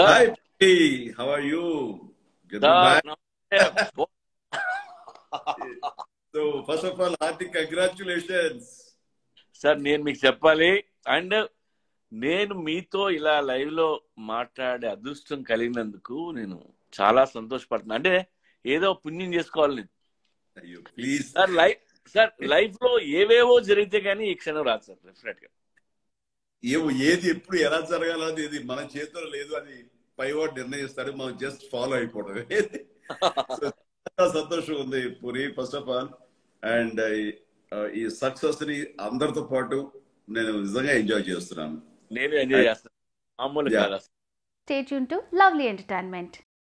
Sir Hi, P. How are you? Good to be sir back. నమస్తే. So, first of all, hearty congratulations. Sir నేను మీకు చెప్పాలి and నేను మీతో ఇలా లైవ్ లో మాట్లాడే అదృష్టం కలిగినందుకు నేను చాలా సంతోషపడుతున్నా అంటే ఏదో పుణ్యం చేసుకోవాలి నేను అయ్యో please sir life sir life లో ఏవేవో జరిగితే కానీ ఈ క్షణం రాదు సార్ డెఫినెట్ గా ఏమో ఏది ఎప్పుడు ఎలా జరగాలనేది ఇది మన చేతిలో లేదు అని పైవాడు నిర్ణయిస్తాడు మనం జస్ట్ ఫాలో అయిపోవడం So, చాలా సంతోషం ఉంది Puri first of all and ఈ సక్సెస్ ని అందరితో పాటు నేను నిజంగా ఎంజాయ్ చేస్తున్నాను నేను ఎంజాయ్ చేస్తాను మామూలు Yeah. కాదు అసలు. Stay tuned to Lovely Entertainment.